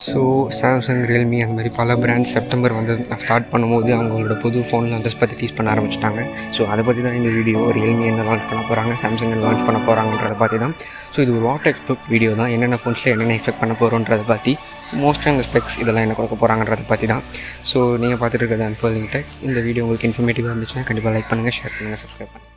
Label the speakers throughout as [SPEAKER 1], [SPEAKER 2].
[SPEAKER 1] so Samsung Realme அந்த மாதிரி பல பிராண்ட்ஸ் செப்டம்பர் வந்து ஸ்டார்ட் பண்ணும்போது அவங்களோட புது ஃபோனில் வந்து பற்றி டீஸ் பண்ண ஆரம்பிச்சிட்டாங்க ஸோ அதை பற்றி தான் இந்த வீடியோ ரியல்மி என்ன லான்ச் பண்ண போகிறாங்க சாம்சங் என்ன லான்ச் பண்ண போகிறாங்கன்றதை பற்றி தான் ஸோ இது ஒரு வாட் எக்ஸ்பெக்ட் வீடியோ தான் என்னென்ன ஃபோன்ஸில் என்னென்ன எக்ஸ்பெக்ட் பண்ண போகிறோன்றதை பற்றி மோஸ்ட்டாக இந்த ஸ்பெக்ஸ் இதெல்லாம் என்ன கொடுக்க போகிறாங்கன்றதை பற்றி தான் ஸோ நீங்கள் பார்த்துட்டு இருக்கிறது அன்ஃபோல்டிங் டெக் இந்த வீடியோ உங்களுக்கு இன்ஃபர்மேட்டிவாக இருந்துச்சுன்னா கண்டிப்பாக லைக் பண்ணுங்கள் ஷேர் பண்ணுங்கள் சப்ஸ்கிரைப் பண்ணுங்கள்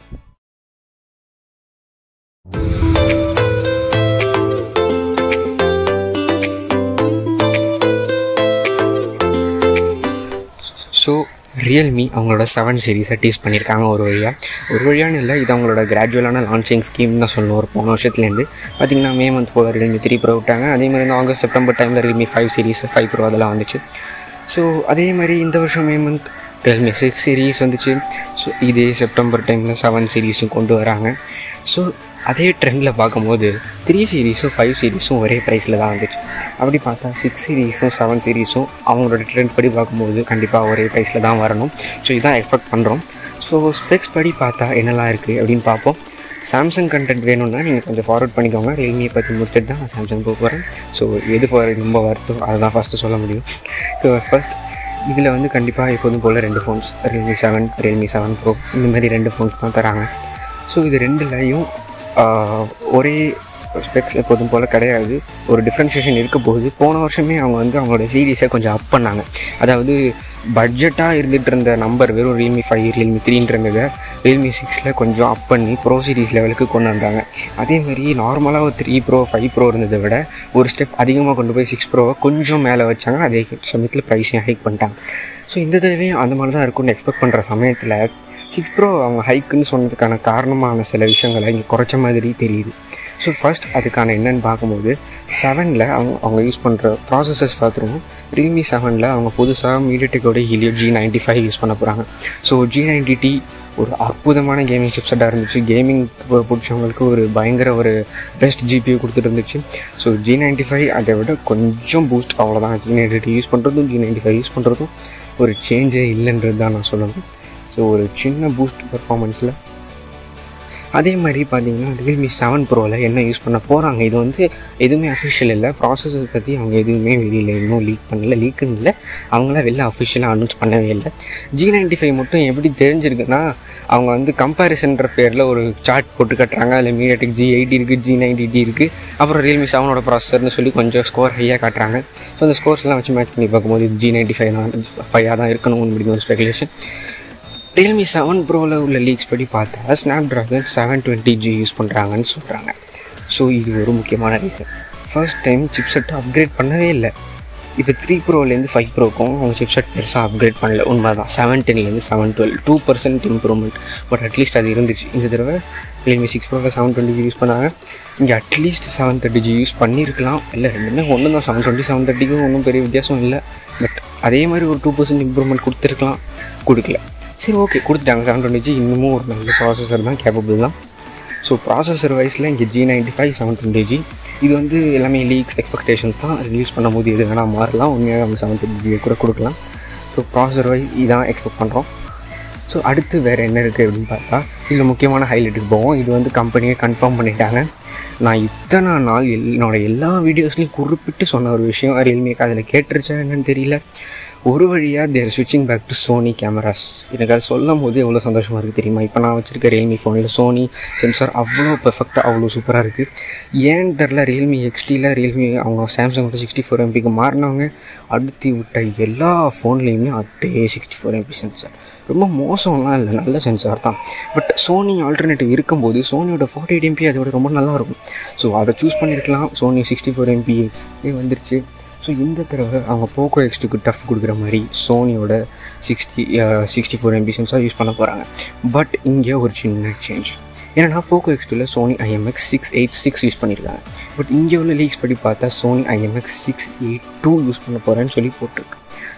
[SPEAKER 1] ஸோ ரியல்மி அவங்களோட செவன் சீரீஸை டீஸ் பண்ணியிருக்காங்க ஒரு வழியாக ஒரு வழியானு இல்லை இது அவங்களோட கிராஜுவலான லான்ச்சிங் ஸ்கீம் தான் சொல்லணும் ஒரு போன வருஷத்துலேருந்து பார்த்திங்கன்னா மே மந்த் போல் ரியல்மி த்ரீ ப்ரோ விட்டாங்க அதே மாதிரி இந்த ஆகஸ்ட் செப்டம்பர் டைமில் Realme five series five pro அதெல்லாம் வந்துச்சு ஸோ அதே மாதிரி இந்த வருஷம் May month Realme six series வந்துச்சு ஸோ இதே செப்டம்பர் டைமில் செவன் சீரீஸும் கொண்டு வராங்க ஸோ அதே ட்ரெண்டில் பார்க்கும்போது த்ரீ சீரீஸும் ஃபைவ் சீரீஸும் ஒரே ப்ரைஸில் தான் வந்துச்சு அப்படி பார்த்தா சிக்ஸ் சீரீஸும் செவன் சீரீஸும் அவங்களோட ட்ரெண்ட் படி பார்க்கும்போது கண்டிப்பாக ஒரே ப்ரைஸில் தான் வரணும் ஸோ இதான் எக்ஸ்பெக்ட் பண்ணுறோம் ஸோ ஸ்பெக்ஸ் படி பார்த்தா என்னெல்லாம் இருக்குது அப்படின்னு பார்ப்போம் சாம்சங் கண்டென்ட் வேணும்னா நீங்கள் கொஞ்சம் ஃபார்வர்ட் பண்ணிக்கோங்க ரியல்மியை பற்றி முடிச்சுட்டு தான் நான் சாம்சங் போக போகிறேன் ஸோ எது ஃபார் ரொம்ப வருத்தோ அதை தான் ஃபஸ்ட்டு சொல்ல முடியும் ஸோ ஃபஸ்ட் இதில் வந்து கண்டிப்பாக எப்போதும் போல் ரெண்டு phones Realme seven Realme seven pro இந்த மாதிரி ரெண்டு ஃபோன்ஸ் தான் தராங்க ஸோ இது ரெண்டுலையும் ஒரே ஸ்பெக்ஸ் எப்போதும் போல் கிடையாது ஒரு டிஃப்ரென்ஷியேஷன் இருக்க போகுது போன வருஷமே அவங்க வந்து அவங்களோட சீரீஸை கொஞ்சம் அப் பண்ணாங்க அதாவது பட்ஜெட்டாக இருந்துகிட்டு இருந்த நம்பர் வெறும் ரியல்மி ஃபைவ் ரியல்மி த்ரீன்றதை ரியல்மி சிக்ஸில் கொஞ்சம் அப் பண்ணி ப்ரோ சீரீஸ் லெவலுக்கு கொண்டு வந்தாங்க அதே மாதிரி நார்மலாக ஒரு த்ரீ ப்ரோ ஃபைவ் ப்ரோ இருந்ததை விட ஒரு ஸ்டெப் அதிகமாக கொண்டு போய் சிக்ஸ் ப்ரோவை கொஞ்சம் மேலே வச்சாங்க அதே சமயத்தில் ப்ரைஸையும் ஹைக் பண்ணிட்டாங்க ஸோ இந்த தடவையும் அந்த மாதிரி தான் இருக்கும்னு எக்ஸ்பெக்ட் பண்ணுற சமயத்தில் சிக்ஸ் ப்ரோ அவங்க ஹைக்குன்னு சொன்னதுக்கான காரணமான சில விஷயங்களை இங்கே குறைச்ச மாதிரி தெரியுது ஸோ ஃபஸ்ட் அதுக்கான என்னென்னு பார்க்கும்போது செவனில் அவங்க அவங்க யூஸ் பண்ணுற ப்ராசஸர்ஸ் பார்த்துருவோம் ரியல்மி செவனில் அவங்க புதுசாக மீடியடெக்கோட Helio G ninety five use பண்ண போகிறாங்க ஸோ ஜி நைன்டி டி ஒரு அற்புதமான கேமிங் சிப்செட்டாக இருந்துச்சு கேமிங் பிடிச்சவங்களுக்கு ஒரு பயங்கர ஒரு பெஸ்ட் ஜிபியூ கொடுத்துட்டு இருந்துச்சு ஸோ ஜி நைன்ட்டி ஃபைவ் அதை விட கொஞ்சம் பூஸ்ட் அவ்வளோதான் ஜி நைன்டி டி யூஸ் பண்ணுறதும் ஜி நைன்ட்டி ஃபைவ் யூஸ் பண்ணுறதும் ஒரு சேஞ்சே இல்லைன்றது தான் நான் சொல்லணும் ஸோ ஒரு சின்ன பூஸ்ட் பர்ஃபார்மன்ஸில் அதே மாதிரி பார்த்தீங்கன்னா ரியல்மி செவன் ப்ரோவில் என்ன யூஸ் பண்ண போகிறாங்க இது வந்து எதுவுமே அஃபிஷியல் இல்லை ப்ராசஸர் பற்றி அவங்க எதுவுமே வெளியில் இன்னும் லீக் பண்ணல லீக்குன்னு இல்லை அவங்களாம் வெளில அஃபிஷியலாக அனௌன்ஸ் பண்ணவே இல்லை ஜி நைன்ட்டி ஃபைவ் மட்டும் எப்படி தெரிஞ்சிருக்குன்னா அவங்க வந்து கம்பேரிசன்ற பேரில் ஒரு சார்ட் போட்டு கட்டுறாங்க அதில் மீடியாடெக் ஜி எயிட்டி இருக்குது ஜி நைன்டி டி இருக்குது அப்புறம் ரியல்மி செவனோட ப்ராசஸர்னு சொல்லி கொஞ்சம் ஸ்கோர் ஹையாக காட்டுறாங்க ஸோ அந்த ஸ்கோர்ஸ்லாம் வச்சு மேட்ச் பண்ணி பார்க்கும்போது ஜி நைன்ட்டி ஃபைவ் தான் ஃபைவாக தான் இருக்கணும்னு முடியும் ஒரு ஸ்பெகுலேஷன் ரியல்மி செவன் ப்ரோவில் உள்ள லீக்ஸ் படி பார்த்தா Snapdragon seven twenty G use பண்ணுறாங்கன்னு சொல்கிறாங்க ஸோ இது ஒரு முக்கியமான ரீசன் ஃபர்ஸ்ட் டைம் சிப்செட்டை அப்கிரேட் பண்ணவே இல்லை இப்போ த்ரீ ப்ரோலேருந்து ஃபைவ் ப்ரோக்கும் அவங்க சிப்செட் பெருசாக அப்கிரேட் பண்ணல உண்மை தான் செவன் டென்லேருந்து seven twelve two percent improvement but at least அது இருந்துச்சு இந்த தடவை ரியல்மி சிக்ஸ் ப்ரோவில் செவன் டுவெண்ட்டி ஜி யூஸ் பண்ணாங்க இங்கே at least seven thirty G use பண்ணியிருக்கலாம் இல்லை ரெண்டுமே ஒன்று தான் செவன் டுவெண்ட்டி செவன் தேர்ட்டிக்கும் ஒன்றும் பெரிய வித்தியாசம் இல்லை பட் அதே மாதிரி ஒரு டூ பர்சன்ட் இம்ப்ரூவ்மெண்ட் கொடுத்துருக்கலாம் கொடுக்கல சரி ஓகே கொடுத்துட்டாங்க செவன் டுவெண்ட்டி ஜி இன்னமும் ஒரு நல்ல ப்ராசஸர் தான் கேப்பபிள் தான் ஸோ ப்ராசஸர் வைஸில் இங்கே G ninety five seven twenty G இது வந்து எல்லாமே லீக்ஸ் எக்ஸ்பெக்டேஷன்ஸ் தான் ரிலீஸ் பண்ணும்போது எது வேணால் மாறலாம் உண்மையாக நம்ம செவன் டுவெண்ட்டி ஜியை கூட கொடுக்கலாம் ஸோ ப்ராசஸர் வைஸ் இதான் எக்ஸ்பெக்ட் பண்ணுறோம் ஸோ அடுத்து வேறு என்ன இருக்குது அப்படின்னு பார்த்தா இதில் முக்கியமான ஹைலைட்டுக்கு போவோம் இது வந்து கம்பெனியே கன்ஃபார்ம் பண்ணிட்டாங்க நான் இத்தனை நாள் என்னோட எல்லா வீடியோஸ்லையும் குறிப்பிட்டு சொன்ன ஒரு விஷயம் ரியல்மிக்கு அதில் கேட்டுருச்சா என்னன்னு தெரியல ஒரு வழியாக தேர் ஸ்விட்சிங் பேக் டு சோனி கேமராஸ் எனக்கு அது சொல்லும் போது எவ்வளோ சந்தோஷமாக இருக்குது தெரியுமா இப்போ நான் வச்சுருக்க ரியல்மி ஃபோனில் சோனி சென்சார் அவ்வளோ பெர்ஃபெக்டாக அவ்வளோ சூப்பராக இருக்குது ஏன்னு தெரில ரியல்மி எக்ஸ்டியில் ரியல்மி அவங்க சாம்சங்கோட சிக்ஸ்டி ஃபோர் எம்பிக்கு மாறினவங்க அடுத்து விட்ட எல்லா ஃபோன்லேயுமே அதே சிக்ஸ்டி ஃபோர் எம்பி சென்சார் ரொம்ப மோசம்லாம் இல்லை நல்ல சென்சார் தான் பட் சோனி ஆல்டர்னேட்டிவ் இருக்கும்போது சோனியோட ஃபார்ட்டி எயிட் எம்பி அதோட ரொம்ப நல்லாயிருக்கும் ஸோ அதை சூஸ் பண்ணியிருக்கலாம் சோனி சிக்ஸ்டி ஃபோர் எம்பி வந்துருச்சு ஸோ இந்த தடவை அவங்க போக்கோ எக்ஸ்டுக்கு டஃப் கொடுக்குற மாதிரி சோனியோட sixty sixty four MP sensor use பண்ண போகிறாங்க பட் இங்கே ஒரு சின்ன சேஞ்ச் ஏன்னா போக்கோ எக்ஸ்டில் Sony IMX six eight six use பண்ணியிருக்காங்க பட் இங்கே உள்ள லீக்ஸ் படி பார்த்தா Sony IMX six eight two use பண்ண போகிறேன்னு சொல்லி போட்டிருக்கு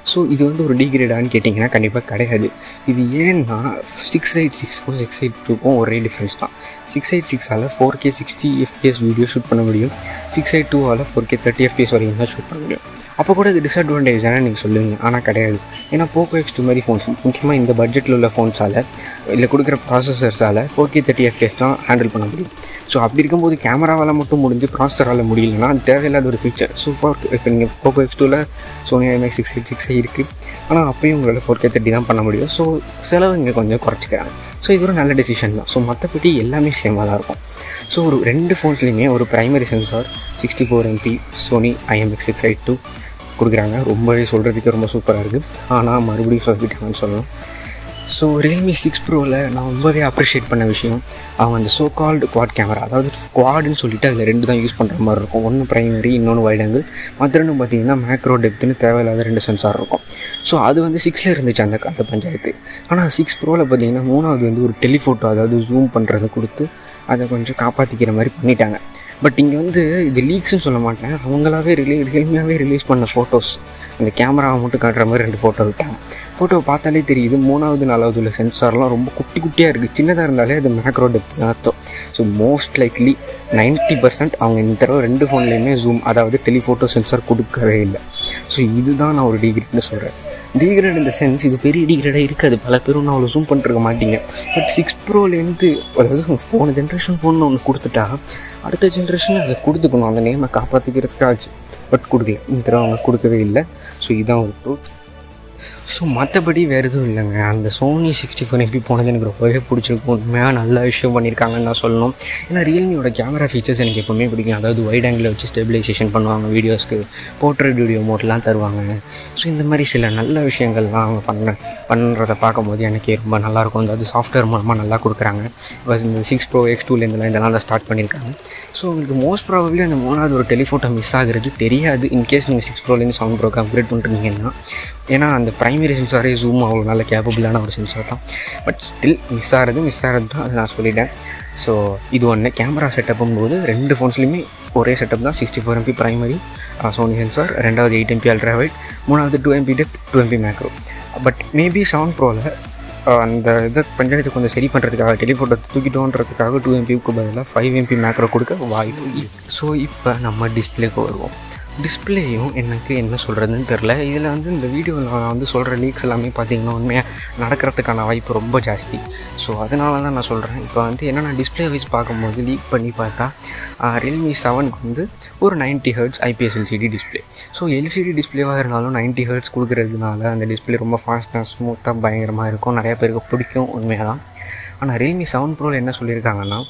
[SPEAKER 1] ஸோ இது வந்து ஒரு டிகிரேடான்னு கேட்டிங்கன்னா கண்டிப்பாக கிடையாது இது ஏன்னா சிக்ஸ் எயிட் சிக்ஸ்க்கும் சிக்ஸ் எயிட் டூக்கும் ஒரே டிஃப்ரென்ஸ் தான் சிக்ஸ் எயிட் சிக்ஸால் four K sixty FPS video shoot பண்ண முடியும் சிக்ஸ் எயிட் டூவால் ஃபோர் கே தேர்ட்டி எஃப்பிஎஸ் வரைக்கும் தான் ஷூட் பண்ண முடியும் அப்போ கூட இது டிஸ்அட்வான்டேஜ் தானே நீங்கள் சொல்லுவீங்க ஆனால் கிடையாது ஏன்னா போக்கோ எக்ஸ் டூ மாதிரி ஃபோன்ஸ் முக்கியமாக இந்த பட்ஜெட்டில் உள்ள ஃபோன்ஸால் இல்லை கொடுக்குற ப்ராசஸர்ஸால் ஃபோர் கே தேர்ட்டி எஃப்எஸ் தான் ஹேண்டில் பண்ண முடியும் ஸோ அப்படி இருக்கும்போது கேமராவால் மட்டும் முடிஞ்சு ப்ராசஸரால் முடியலன்னா அது தேவையில்லாத ஒரு ஃபீச்சர் ஸோ ஃபோர் இப்போ நீங்கள் போக்கோ எக்ஸ் டூவில் சோனி ஐமேக்ஸ் சிக்ஸ் எயிட் சிக்ஸே இருக்குது ஆனால் அப்பயும் உங்களால் ஃபோர் கே தேர்ட்டி தான் பண்ண முடியும் ஸோ செலவு இங்கே கொஞ்சம் குறைச்சிக்கிறாங்க ஸோ இது ஒரு நல்ல டெசிஷன் தான் ஸோ மற்றபடி எல்லாமே சேமாக தான் இருக்கும் ஸோ ஒரு ரெண்டு ஃபோன்ஸ்லேயுமே ஒரு primary sensor sixty four MP Sony IMX six eight two கொடுக்குறாங்க ரொம்பவே சொல்கிறதுக்கு ரொம்ப சூப்பராக இருக்குது ஆனால் மறுபடியும் சொல்லிட்டாங்கன்னு சொல்லணும் ஸோ ரியல்மி சிக்ஸ் ப்ரோவில் நான் ரொம்பவே அப்ரிஷியேட் பண்ண விஷயம் அவங்க அந்த சோ கால்டு குவாட் கேமரா அதாவது குவாடுன்னு சொல்லிட்டு அதில் ரெண்டு தான் யூஸ் பண்ணுற மாதிரி இருக்கும் ஒன்று ப்ரைமரி இன்னொன்று வைட் ஆங்கிள் மற்ற ரெண்டும் பார்த்தீங்கன்னா மேக்ரோ டெப்த்துன்னு தேவையில்லாத ரெண்டு சென்சார் இருக்கும் ஸோ அது வந்து சிக்ஸில் இருந்துச்சு அந்த அந்த பஞ்சாயத்து ஆனால் சிக்ஸ் ப்ரோவில் பார்த்தீங்கன்னா மூணாவது வந்து ஒரு டெலிஃபோட்டோ அதாவது ஜூம் பண்ணுறதை கொடுத்து அதை கொஞ்சம் காப்பாற்றிக்கிற மாதிரி பண்ணிட்டாங்க பட் இங்கே வந்து இது லீக்ஸ்னு சொல்ல மாட்டேன் அவங்களாவே ரிலீ ரியல்மியாகவே ரிலீஸ் பண்ண ஃபோட்டோஸ் அந்த கேமராவை மட்டும் காட்டுற மாதிரி ரெண்டு ஃபோட்டோ விட்டாங்க ஃபோட்டோ பார்த்தாலே தெரியுது மூணாவது நாலாவது உள்ள சென்சார்லாம் ரொம்ப குட்டி குட்டியாக இருக்குது சின்னதாக இருந்தாலே அது மேக்ரோ டெப்த் தான் அர்த்தம் so most likely ninety percent அவங்க இந்த தடவை ரெண்டு ஃபோன்லேயுமே ஜூம் அதாவது டெலிஃபோட்டோ சென்சார் கொடுக்கவே இல்லை ஸோ இதுதான் நான் ஒரு டிகிரேட்னு சொல்கிறேன் டிகிரேட் இந்த சென்ஸ் இது பெரிய டிகிரேடாக இருக்காது பல பேரும் நான் அவ்வளோ ஜூம் பண்ணிருக்க மாட்டீங்க பட் சிக்ஸ் ப்ரோலேருந்து அதாவது போன ஜென்ரேஷன் ஃபோன் ஒன்று கொடுத்துட்டா அடுத்த ஜென்ரேஷன் அதை கொடுத்துக்கணும் அந்த நேமை காப்பாற்றிக்கிறதுக்காச்சு பட் கொடுக்கல இந்த தடவை அவங்க கொடுக்கவே இல்லை ஸோ இதுதான் ஒரு ட்ரூத் ஸோ மற்றபடி வேறு எதுவும் இல்லைங்க அந்த சோனி சிக்ஸ்டி ஃபோர் எம்பி போனது எனக்கு ரொம்பவே பிடிச்சிருக்கும் உண்மையாக நல்ல விஷயம் பண்ணியிருக்காங்கன்னு நான் சொல்லணும் ஏன்னா ரியல்மியோட கேமரா ஃபீச்சர்ஸ் எனக்கு எப்போவுமே பிடிக்கும் அதாவது வைட் ஆங்கிளில் வச்சு ஸ்டெபிலைசேஷன் பண்ணுவாங்க வீடியோஸ்க்கு போர்ட்ரேட் வீடியோ மோட்லாம் தருவாங்க ஸோ இந்த மாதிரி சில நல்ல விஷயங்கள்லாம் அவங்க பண்ண பண்ணுறதை பார்க்கும்போது எனக்கு ரொம்ப நல்லாயிருக்கும் அதாவது சாஃப்ட்வேர் மூலமாக நல்லா கொடுக்குறாங்க பஸ் இந்த சிக்ஸ் ப்ரோ எக்ஸ் டூலேருந்துலாம் இதெல்லாம் தான் ஸ்டார்ட் பண்ணியிருக்காங்க ஸோ உங்களுக்கு மோஸ்ட் ப்ராபப்ளி அந்த மூணாவது ஒரு டெலிஃபோட்டோ மிஸ் ஆகுறது தெரியாது இன்கேஸ் நீங்கள் சிக்ஸ் ப்ரோலேருந்து செவன் ப்ரோக்கு அப்கிரேட் பண்ணுறீங்கன்னா ஏன்னா அந்த ப்ரைமரி சென்சாரே ஜூம் அவ்வளோ நல்ல கேப்பபிளான ஒரு சென்சார் தான் பட் ஸ்டில் மிஸ் ஆகிறது மிஸ் ஆகிறது தான் அது நான் சொல்லிட்டேன் ஸோ இது ஒன்று கேமரா செட்டப்பும் போது ரெண்டு ஃபோன்ஸ்லையுமே ஒரே செட்டப் தான் sixty four MP primary Sony sensor ரெண்டாவது எயிட் எம்பி அல்ட்ரா வைட் மூணாவது two MP depth two MP macro but maybe seven ப்ரோவில் அந்த இதை பஞ்சாயத்து கொஞ்சம் சரி பண்ணுறதுக்காக டெலிஃபோட்டோ தூக்கிட்டோன்றதுக்காக டூ எம்பிக்கு பதிலாக ஃபைவ் எம்பி மேக்ரோ கொடுக்க வாய்ப்பு ஸோ இப்போ நம்ம டிஸ்பிளேக்கு வருவோம் டிஸ்பிளேயும் எனக்கு என்ன சொல்கிறதுன்னு தெரில இதில் வந்து இந்த வீடியோவில் நான் வந்து சொல்கிற லீக்ஸ் எல்லாமே பார்த்தீங்கன்னா உண்மையாக நடக்கிறதுக்கான வாய்ப்பு ரொம்ப ஜாஸ்தி ஸோ அதனால தான் நான் சொல்கிறேன் இப்போ வந்து என்னென்ன டிஸ்பிளே வைஸ் பார்க்கும்போது லீக் பண்ணி பார்த்தா ரியல்மி செவனுக்கு வந்து ஒரு ninety hertz IPS LCD display so LCD டிஸ்பிளேவாக இருந்தாலும் நைன்ட்டி ஹர்ட்ஸ் கொடுக்குறதுனால அந்த டிஸ்பிளே ரொம்ப ஃபாஸ்ட்டாக ஸ்மூத்தாக பயங்கரமாக இருக்கும் நிறைய பேருக்கு பிடிக்கும் உண்மையாக தான் ஆனால் ரியல்மி செவன் ப்ரோவில் என்ன சொல்லியிருக்காங்கன்னா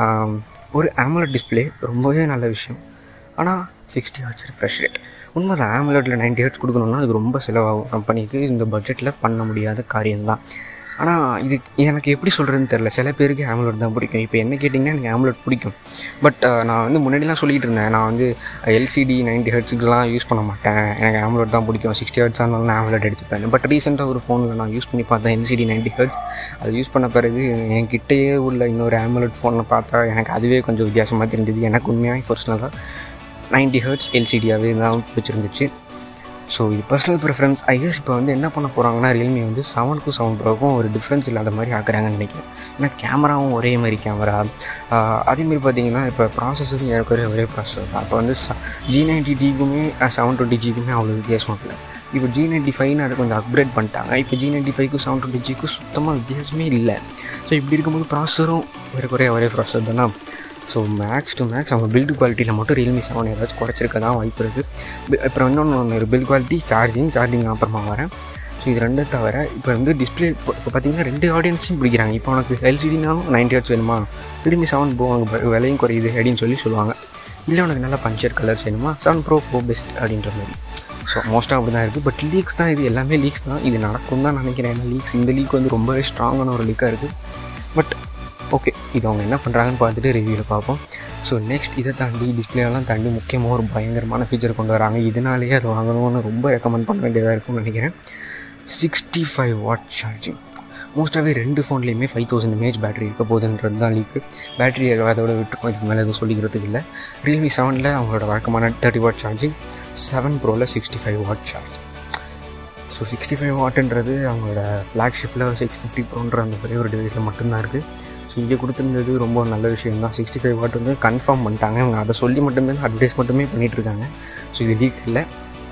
[SPEAKER 1] ஒரு ஆமலட் டிஸ்பிளே ரொம்பவே நல்ல விஷயம் ஆனால் சிக்ஸ்டி ஹர்ட்ஸ் ரெஃப்ரெஷ் ரேட் உண்மை தான் ஆமலட்டில் நைன்ட்டி ஹர்ட்ஸ் கொடுக்கணுன்னா அதுக்கு ரொம்ப செலவாகும் கம்பெனிக்கு இந்த பட்ஜெட்டில் பண்ண முடியாத காரியம்தான் ஆனால் இது எனக்கு எப்படி சொல்கிறதுன்னு தெரில சில பேருக்கு ஆம்லெட் தான் பிடிக்கும் இப்போ என்ன கேட்டிங்கன்னா எனக்கு ஆம்லெட் பிடிக்கும் பட் நான் வந்து முன்னாடிலாம் சொல்லிகிட்டு இருந்தேன் நான் வந்து எல்சிடி நைன்ட்டி ஹெட்ஸுக்குலாம் யூஸ் பண்ண மாட்டேன் எனக்கு ஆம்லெட் தான் பிடிக்கும் சிக்ஸ்டி ஹெட்ஸ் ஆனாலும் நான் ஆம்லெட் எடுத்துப்பேன் பட் ரீசெண்டாக ஒரு ஃபோனில் நான் யூஸ் பண்ணி பார்த்தேன் எல்சிடி நைன்ட்டி ஹெட்ஸ் அது யூஸ் பண்ண பிறகு என் கிட்டேயே உள்ள இன்னொரு ஆம்லெட் ஃபோனில் பார்த்தா எனக்கு அதுவே கொஞ்சம் வித்தியாசமாக தெரிஞ்சது எனக்கு உண்மையாக பர்சனலாக நைன்ட்டி ஹர்ட்ஸ் எல்சிடியாகவே தான் பிடிச்சிருந்துச்சு ஸோ இது பர்சனல் ப்ரிஃபரன்ஸ் ஐஎஸ் இப்போ வந்து என்ன பண்ண போகிறாங்கன்னா ரியல்மி வந்து செவனுக்கும் செவன் ப்ரோக்கும் ஒரு டிஃப்ரென்ஸ் இல்லாத மாதிரி ஆக்குறாங்கன்னு நினைக்கிறேன் ஏன்னா கேமராவும் ஒரே மாதிரி கேமரா அதேமாரி பார்த்தீங்கன்னா இப்போ ப்ராசஸரும் ஏற்கனவே ஒரே ப்ராசஸர் தான் அப்போ வந்து ஜி நைன்டி டிக்குமே செவன் டுவெண்ட்டி ஜிக்குமே அவ்வளோ வித்தியாசம் இல்லை இப்போ ஜி நைன்ட்டி ஃபைவ்னு அதை கொஞ்சம் அப்கிரேட் பண்ணிட்டாங்க இப்போ ஜி நைன்ட்டி ஃபைவ்க்கு செவன் டுவெண்ட்டி ஜிக்கு சுத்தமாக வித்தியாசமே இல்லை ஸோ இப்படி இருக்கும்போது ப்ராசஸரும் ஏற்கனவே ஒரே ப்ராசஸர் தானே ஸோ மேக்ஸ் டு மேக்ஸ் அவங்க பில்டு குவாலிட்டியில் மட்டும் ரியல்மி செவன் ஏதாச்சும் குறைச்சிருக்க தான் வாய்ப்பு இருக்குது அப்புறம் இன்னொன்று ஒன்று ஒரு பில் குவாலிட்டி சார்ஜிங் சார்ஜிங் அப்புறமா வரேன் ஸோ இது ரெண்டும் தவிர இப்போ வந்து டிஸ்பிளே இப்போ பார்த்தீங்கன்னா ரெண்டு ஆடியன்ஸும் பிடிக்கிறாங்க இப்போ உனக்கு எல்சிடினாலும் நைன்டி ஹர்ட்ஸ் வேணுமா ரியல்மி செவன் ப்ரோ உனக்கு விலையும் குறையுது அப்படின்னு சொல்லி சொல்லுவாங்க இல்லை உனக்கு நல்லா பஞ்சர் கலர்ஸ் வேணுமா செவன் ப்ரோ ப்ரோ பெஸ்ட் அப்படின்ற மாதிரி ஸோ மோஸ்ட்டாக அப்படி தான் இருக்குது பட் லீக்ஸ் தான் இது எல்லாமே லீக்ஸ் தான் இது நடக்கும் தான் நினைக்கிறேன் ஏன்னா லீக்ஸ் இந்த லீக் வந்து ரொம்பவே ஸ்ட்ராங்கான ஒரு லீக்காக இருக்குது பட் ஓகே இது அவங்க என்ன பண்ணுறாங்கன்னு பார்த்துட்டு ரிவ்யூவில் பார்ப்போம் ஸோ நெக்ஸ்ட் இதை தாண்டி டிஸ்பிளேலாம் தாண்டி முக்கியமாக ஒரு பயங்கரமான ஃபீச்சர் கொண்டு வராங்க இதனாலேயே அதை வாங்கணும்னு ரொம்ப ரெக்கமெண்ட் பண்ண வேண்டியதாக இருக்கும்னு நினைக்கிறேன் சிக்ஸ்டி ஃபைவ் வாட் சார்ஜிங் மோஸ்ட்டாகவே ரெண்டு ஃபோன்லேயுமே ஃபைவ் தௌசண்ட் எம்ஏஹெச் பேட்டரி இருக்க போகுதுன்றது தான் லீக்கு பேட்டரி அதோட விட்டுருக்கோம் இதுக்கு மேலே எதுவும் சொல்லிக்கிறதுக்கு இல்லை ரியல்மி செவனில் அவங்களோட வழக்கமான தேர்ட்டி வாட் சார்ஜிங் செவன் ப்ரோவில் sixty five watt charge so sixty five வாட்டுன்றது அவங்களோட ஃப்ளாக்ஷிப்பில் சிக்ஸ் ஃபிஃப்டி ப்ரோன்ற அந்த ஒரே ஒரு டிவைஸில் மட்டும்தான் இருக்குது ஸோ இங்கே கொடுத்துருந்தது ரொம்ப நல்ல விஷயம் தான் சிக்ஸ்டி ஃபைவ் வாட் வந்து கன்ஃபார்ம் பண்ணிட்டாங்க அவங்க அதை சொல்லி மட்டுமே அட்வைஸ் மட்டுமே பண்ணிகிட்ருக்காங்க ஸோ இது லீக் இல்லை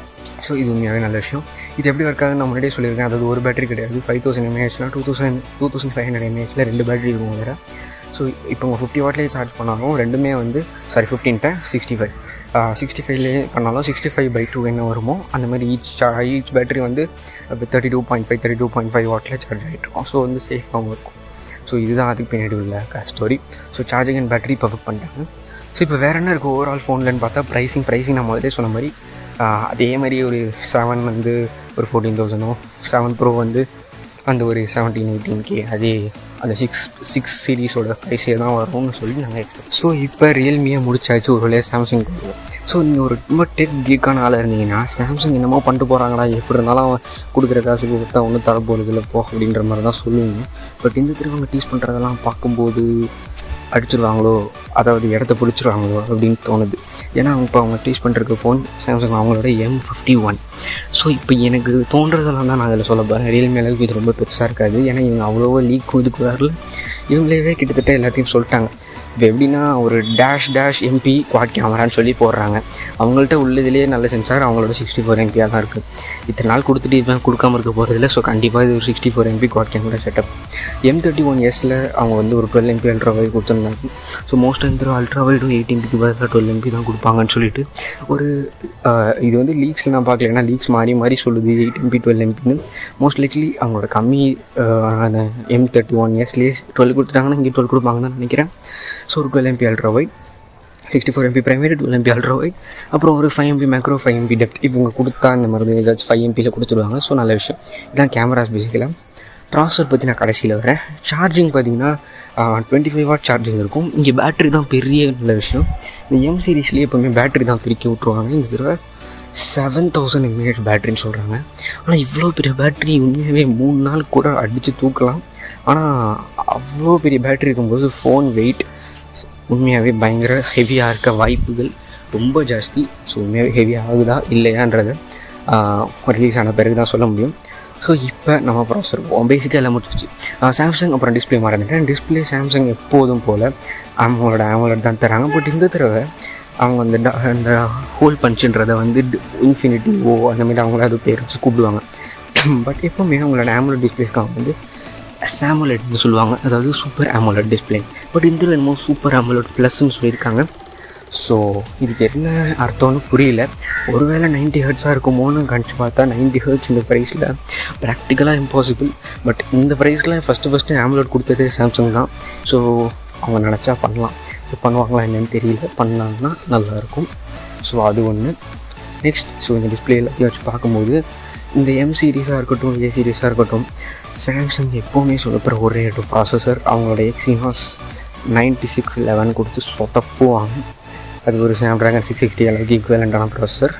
[SPEAKER 1] ஸோ இது உண்மையாகவே நல்ல விஷயம் இது எப்படி ஒர்க் ஆகுதுன்னு நான் முன்னாடியே சொல்லியிருக்கேன் அதாவது ஒரு பேட்டரி கிடையாது ஃபைவ் தௌசண்ட் எம்ஏஹெச்னா two thousand two thousand five hundred எம்ஏஹெச்சில் ரெண்டு பேட்டரி இருக்கும் வேறு ஸோ இப்போ உங்கள் ஃபிஃப்டி வாட்லேயே சார்ஜ் பண்ணாலும் ரெண்டுமே வந்து சாரி ஃபிஃப்டீன்ட்ட சிக்ஸ்டி ஃபைவ் சிக்ஸ்டி ஃபைவ்லேயே பண்ணாலும் சிக்ஸ்டி ஃபைவ் பை டூ என்ன வருமோ அந்த மாதிரி ஈச் சா ஈச் பேட்டரி வந்து thirty two point five thirty two point five வாட்டில் சார்ஜ் ஆகிட்டு இருக்கும் ஸோ வந்து சேஃபாகவும் இருக்கும் ஸோ இதுதான் அதுக்கு பின்னாடி உள்ள story so charging and battery perfect பண்ணிட்டாங்க ஸோ இப்போ வேறு என்ன இருக்குது ஓவரால் ஃபோன்லன்னு பார்த்தா ப்ரைஸிங் ப்ரைஸிங் நான் முதலே சொன்ன மாதிரி அதே மாதிரி ஒரு செவன் வந்து ஒரு ஃபோர்டீன் தௌசண்டோ செவன் ப்ரோ வந்து அந்த ஒரு செவன்டீன் எயிட்டீன் கே அதே அந்த சிக்ஸ் சிக்ஸ் சீரீஸோட ப்ரைஸே தான் வரும்னு சொல்லி நாங்கள் எக்ஸ்பெக்ட் ஸோ இப்போ ரியல்மியை முடிச்சாச்சு ஒரு வழியாக சாம்சங் ஸோ நீங்கள் ஒரு ரொம்ப டெக் கீக்கான ஆளாக இருந்தீங்கன்னா சாம்சங் என்னமோ பண்ணிட்டு போகிறாங்களா எப்படி இருந்தாலும் அவன் கொடுக்குற காசுக்கு கொடுத்தா ஒன்றும் தரப்போகிறது இல்லை போ அப்படின்ற மாதிரி தான் சொல்லுவீங்க பட் இந்த திரும்ப அவங்க டீஸ் பண்ணுறதெல்லாம் பார்க்கும்போது அடிச்சிருவாங்களோ அதாவது இடத்த பிடிச்சிருவாங்களோ அப்படின்னு தோணுது ஏன்னா அவங்க இப்போ அவங்க டீஸ் பண்ணுறக்கு ஃபோன் சாம்சங் அவங்களோட எம் ஃபிஃப்டி ஒன் ஸோ இப்போ எனக்கு தோன்றதெல்லாம் தான் நான் அதில் சொல்ல போகிறேன் ரியல்மி அளவுக்கு இது ரொம்ப பெருசாக இருக்காது ஏன்னா இவங்க அவ்வளோவா லீக் இதுக்கு வரல இவங்களே கிட்டத்தட்ட எல்லாத்தையும் சொல்லிட்டாங்க இப்போ எப்படின்னா ஒரு டேஷ் டேஷ் எம்பி குவாட் கேமரான்னு சொல்லி போடுறாங்க அவங்கள்ட்ட உள்ளதுலேயே நல்ல சென்சார் அவங்களோட சிக்ஸ்டி ஃபோர் எம்பியாக தான் இருக்குது இத்தனை நாள் கொடுத்துட்டு இவன் கொடுக்காம இருக்க போகிறதில்ல ஸோ கண்டிப்பாக இது ஒரு sixty four MP quad camera setup M thirty one எஸில் அவங்க வந்து ஒரு டுவெல் எம்பி அல்ட்ரா வைட் கொடுத்துருந்தாங்க ஸோ மோஸ்ட் இந்த அல்ட்ரா வைடும் எயிட் எம்பிக்கு பதிலாக டுவெல் எம்பி தான் கொடுப்பாங்கன்னு சொல்லிட்டு ஒரு இது வந்து லீக்ஸில் நான் பார்க்கல ஏன்னா லீக்ஸ் மாறி மாறி சொல்லுது எயிட் எம்பி டுவெல் எம்பின்னு மோஸ்ட் லைக்லி அவங்களோட கம்மி அந்த எம் தேர்ட்டி ஒன் இயர்ஸ்லேயே டுவெல் கொடுத்துட்டாங்கன்னா இங்கே டுவெல் கொடுப்பாங்கன்னு தான் நினைக்கிறேன் ஸோ ஒரு twelve MP ultra wide sixty four MP primary twelve MP ultra wide அப்புறம் ஒரு five MP macro five MP depth இவங்க கொடுத்தா இந்த மாதிரி ஏதாச்சும் ஃபைவ் எம்பியில் கொடுத்துருவாங்க ஸோ நல்ல விஷயம் இதுதான் கேமராஸ் பேசிக்கலாக ப்ராசர் பற்றி நான் கடைசியில் வரேன் சார்ஜிங் பார்த்தீங்கன்னா டுவெண்ட்டி ஃபைவ் வாட் சார்ஜிங் இருக்கும் இங்கே பேட்ரி தான் பெரிய நல்ல விஷயம் இந்த எம் சீரீஸ்லேயே எப்போவுமே பேட்ரி தான் திருக்கி விட்ருவாங்க இந்த தடவை செவன் தௌசண்ட் எம்ஏஹெச் பேட்ரின்னு சொல்கிறாங்க ஆனால் இவ்வளோ பெரிய பேட்ரி உண்மையாகவே மூணு நாள் கூட அடித்து தூக்கலாம் ஆனால் அவ்வளோ பெரிய பேட்ரி இருக்கும்போது ஃபோன் வெயிட் உண்மையாகவே பயங்கர ஹெவியாக இருக்க வாய்ப்புகள் ரொம்ப ஜாஸ்தி ஸோ உண்மையாகவே ஹெவி ஆகுதா இல்லையான்றதை ரிலீஸ் ஆன பிறகு தான் சொல்ல முடியும் ஸோ இப்போ நம்ம ப்ராசர் போவோம் பேசிக்காக எல்லாம் முடிச்சு சாம்சங் அப்புறம் டிஸ்பிளே மறந்துட்டேன் டிஸ்பிளே சாம்சங் எப்போதும் போல் அவங்களோட ஆமலட் தான் தராங்க பட் இந்த தடவை அவங்க அந்த ட அந்த ஹோல் பஞ்சுன்றதை வந்து இன்ஃபினிட்டி ஓ அந்த மாதிரி அவங்கள அது பேர் வச்சு கூப்பிடுவாங்க பட் எப்போவுமே அவங்களோட ஆமலட் டிஸ்பிளேஸ்க்கு அவங்க வந்து சாமலட்னு சொல்லுவாங்க அதாவது சூப்பர் ஆமலட் டிஸ்பிளே பட் இந்த என்னமோ சூப்பர் ஆமலட் ப்ளஸ்ன்னு சொல்லியிருக்காங்க ஸோ இதுக்கு என்ன அர்த்தம்னு புரியல ஒருவேளை நைன்ட்டி ஹர்ட்ஸாக இருக்குமோன்னு கணிச்சு பார்த்தா நைன்ட்டி ஹர்ட்ஸ் இந்த ப்ரைஸில் ப்ராக்டிக்கலாக இம்பாசிபிள் பட் இந்த ப்ரைஸில் ஃபஸ்ட்டு ஃபஸ்ட்டு ஆம்லோட் கொடுத்தது சாம்சங் தான் ஸோ அவங்க நினச்சா பண்ணலாம் இப்போ பண்ணுவாங்களா என்னன்னு தெரியல பண்ணாங்கன்னா நல்லாயிருக்கும் ஸோ அது ஒன்று நெக்ஸ்ட் ஸோ இந்த டிஸ்பிளே எல்லாத்தையும் வச்சு பார்க்கும்போது இந்த எம் சீரீஸாக இருக்கட்டும் ஏ சீரீஸாக இருக்கட்டும் சாம்சங் எப்போவுமே சொல்லப்படுற ஒரே ஒரு ப்ராசஸர் அவங்களோட எக்ஸினாஸ் நைன்ட்டி சிக்ஸ் லெவன் கொடுத்து சொதப்புவாங்க அது ஒரு ஸ்னாப் ட்ராகன் சிக்ஸ் சிக்ஸ்டி அளவுக்கு ஈக்குவலண்டான ப்ராசஸர்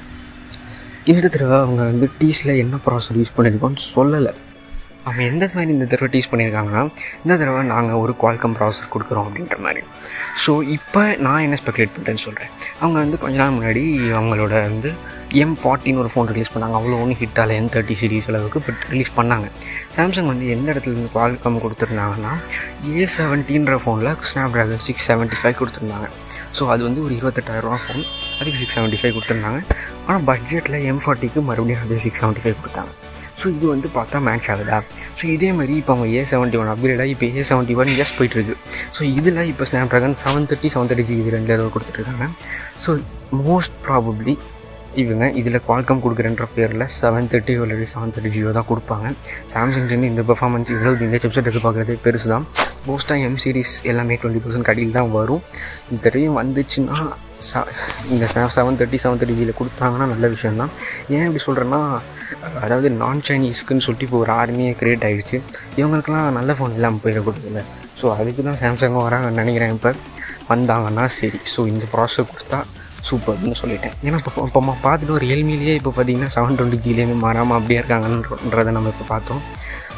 [SPEAKER 1] இந்த தடவை அவங்க வந்து டீஸில் என்ன ப்ராசஸர் யூஸ் பண்ணியிருக்கோன்னு சொல்லலை அவங்க எந்த மாதிரி இந்த தடவை டீஸ் பண்ணியிருக்காங்கன்னா இந்த தடவை நாங்கள் ஒரு குவால்கம் ப்ராசஸர் கொடுக்குறோம் அப்படின்ற மாதிரி ஸோ இப்போ நான் என்ன ஸ்பெகுலேட் பண்ணுறேன்னு சொல்கிறேன் அவங்க வந்து கொஞ்ச நாள் முன்னாடி அவங்களோட வந்து எம் ஃபார்ட்டின்னு ஒரு ஃபோன் ரிலீஸ் பண்ணாங்க அவ்வளோ ஒன்றும் ஹிட் ஆகல எம் தேர்ட்டி சீரீஸ் அளவுக்கு பட் ரிலீஸ் பண்ணாங்க சாம்சங் வந்து எந்த இடத்துல இருந்து குவால்கம் கொடுத்துருந்தாங்கன்னா ஏ செவன்டீன்ற ஃபோனில் Snapdragon six seventy five கொடுத்துருந்தாங்க ஸோ அது வந்து ஒரு இருபத்தெட்டாயிரரூவா ஃபோன் அதுக்கு சிக்ஸ் செவன்ட்டி ஃபைவ் கொடுத்துருந்தாங்க ஆனால் பட்ஜெட்டில் எம் ஃபார்ட்டிக்கு மறுபடியும் அதே சிக்ஸ் செவன்ட்டி ஃபைவ் கொடுத்தாங்க ஸோ இது வந்து பார்த்தா மேட்ச் ஆகுதா ஸோ இதே மாதிரி இப்போ அவங்க ஏ செவன்ட்டி ஒன் அப்கிரேடாக இப்போ ஏ செவன்ட்டி ஒன் எஸ் போயிட்டுருக்கு ஸோ இதில் இப்போ Snapdragon seven thirty seven thirty G இது ரெண்டு அளவு கொடுத்துட்ருக்காங்க ஸோ மோஸ்ட் ப்ராபப்ளி இவங்க இதில் குவால்கம் கொடுக்குறன்ற பேரில் செவன் தேர்ட்டி அல்லது செவன் தேர்ட்டி ஜியோ தான் கொடுப்பாங்க சாம்சங்லேருந்து இந்த பெர்ஃபார்மன்ஸ் ரிசல்ட் இந்த சிப்செட் எதிர்பார்க்குறதே பெருசு தான் மோஸ்ட்டாக எம் சீரிஸ் எல்லாமே டுவெண்ட்டி தௌசண்ட் கடியில் தான் வரும் இந்த தடவையும் வந்துச்சுன்னா ச இந்த செவன் தேர்ட்டி செவன் தேர்ட்டி ஜியில் கொடுத்தாங்கன்னா நல்ல விஷயம் தான் ஏன் இப்படி சொல்கிறேன்னா அதாவது நான் சைனீஸ்க்குன்னு சொல்லிட்டு இப்போ ஒரு ஆர்மியே க்ரியேட் ஆகிடுச்சு இவங்களுக்குலாம் நல்ல ஃபோன் இல்லாமல் போயிடக்கூடாதுல்ல ஸோ அதுக்கு தான் சாம்சங்கும் வராங்கன்னு நினைக்கிறேன் இப்போ வந்தாங்கன்னா சரி ஸோ இந்த ப்ராசஸர் கொடுத்தா சூப்பர்னு சொல்லிட்டேன் ஏன்னா இப்போ இப்போ நம்ம பார்த்துட்டு ரியல்மிலேயே இப்போ பார்த்தீங்கன்னா செவன் டுவெண்ட்டி ஜிலேருந்து மாறாமல் அப்படியே இருக்காங்கன்றதை நம்ம இப்போ பார்த்தோம்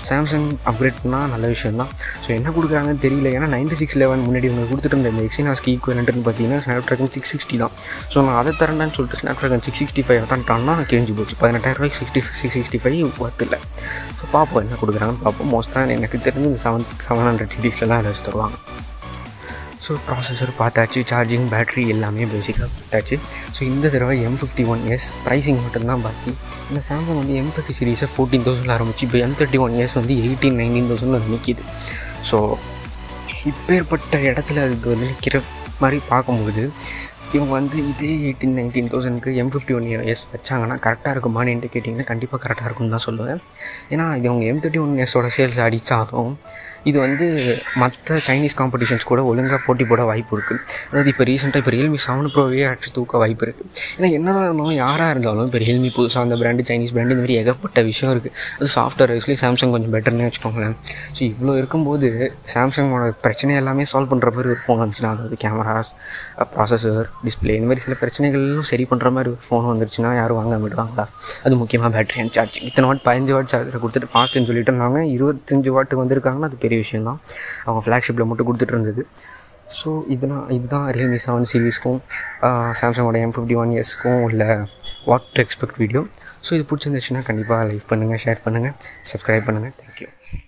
[SPEAKER 1] சாம்சங் அப்கிரேட் பண்ணால் நல்ல விஷயம் தான் ஸோ என்ன கொடுக்குறாங்கன்னு தெரியல ஏன்னா நைன்டி சிக்ஸ் லெவன் முன்னாடி உங்களுக்கு கொடுத்துட்டு இருந்த இந்த எக்ஸினாஸ்க்கு ஈக்குவலன்ட்னு பார்த்தீங்கன்னா ஸ்னாப் ட்ராகன் சிக்ஸ் சிக்ஸ்டி தான் ஸோ நான் அதை தரேன்னு சொல்லிட்டு Snapdragon six sixty five தான் டான்னா நான் கிழிஞ்சு போச்சு பதினெட்டாயிரம் ரூபாய்க்கு sixty six sixty five worth இல்லை ஸோ பார்ப்போம் என்ன கொடுக்குறாங்கன்னு பார்ப்போம் மோஸ்ட்டாக எனக்கு தெரிஞ்சு இந்த செவன் செவன் ஹண்ட்ரட் சீரீஸில் தான் வச்சு தருவாங்க ஸோ ப்ராசஸர் பார்த்தாச்சு சார்ஜிங் பேட்ரி எல்லாமே பேசிக்காக பார்த்தாச்சு ஸோ இந்த தடவை M fifty one S pricing மட்டும்தான் பாக்கி இந்த சாம்சங் வந்து எம் தேர்ட்டி சீரீஸை ஃபோர்டீன் தௌசண்ட் ஆரம்பிச்சு இப்போ எம் தேர்ட்டி ஒன் எஸ் வந்து எயிட்டீன் நைன்டீன் தௌசண்ட் வந்து நிற்கிது ஸோ இப்பேற்பட்ட இடத்துல அதுக்கு வந்து நிற்கிற மாதிரி பார்க்கும்போது இவங்க வந்து இதே எயிட்டீன் நைன்டீன் தௌசண்ட்க்கு எம் ஃபிஃப்டி ஒன் எஸ் வச்சாங்கன்னா கரெக்டாக இருக்குமான்னு கேட்டிங்கன்னா கண்டிப்பாக கரெக்டாக இருக்கும்னு தான் சொல்லுவேன் ஏன்னா இது அவங்க எம் தேர்ட்டி ஒன் எஸோட சேல்ஸ் அடித்தாலும் இது வந்து மற்ற சைனீஸ் காம்படிஷன்ஸ் கூட ஒழுங்காக போட்டி போட வாய்ப்பு இருக்குது அதாவது இப்போ ரீசெண்டாக இப்போ ரியல்மி செவன் ப்ரோவே அடிச்சு தூக்க வாய்ப்பு இருக்குது ஏன்னா என்னதான் இருந்தாலும் யாராக இருந்தாலும் இப்போ ரியல்மி புதுசாக அந்த பிராண்டு சைனீஸ் பிராண்டு இந்த மாதிரி ஏகப்பட்ட விஷயம் இருக்குது அது சாஃப்ட்வேர் வைஸ்லேயே சாம்சங் கொஞ்சம் பெட்டர்னு வச்சுக்கோங்களேன் ஸோ இவ்வளோ இருக்கும்போது சாம்சங்கோட பிரச்சனை எல்லாமே சால்வ் பண்ணுற மாதிரி ஒரு ஃபோன் வந்துச்சுன்னா அதாவது கேமராஸ் ப்ராசஸர் டிஸ்பிளே இந்த மாதிரி சில பிரச்சனைகளும் சரி பண்ணுற மாதிரி ஒரு ஃபோன் வந்துருச்சுன்னா யாரும் வாங்க விடுவாங்களா அது முக்கியமாக பேட்டரி அண்ட் சார்ஜ் இத்தனை வாட் பதினஞ்சு வாட் சார்ஜரை கொடுத்துட்டு ஃபாஸ்ட்டுன்னு சொல்லிட்டு இருந்தாங்க இருபத்தஞ்சு வாட்டுக்கு வந்திருக்காங்கன்னா அது பெரிய விஷயம் தான் அவங்க ஃப்ளாக்ஷிப்பில் மட்டும் கொடுத்துட்டு இருந்தது ஸோ இதுதான் இதுதான் ரியல்மி செவன் சீரீஸ்க்கும் சாம்சங்கோட எம் ஃபிஃப்டி ஒன் இயர்ஸ்க்கும் உள்ள what to expect video so இது பிடிச்சிருந்துச்சுன்னா கண்டிப்பாக லைக் பண்ணுங்கள் ஷேர் பண்ணுங்கள் சப்ஸ்கிரைப் பண்ணுங்கள் தேங்க்யூ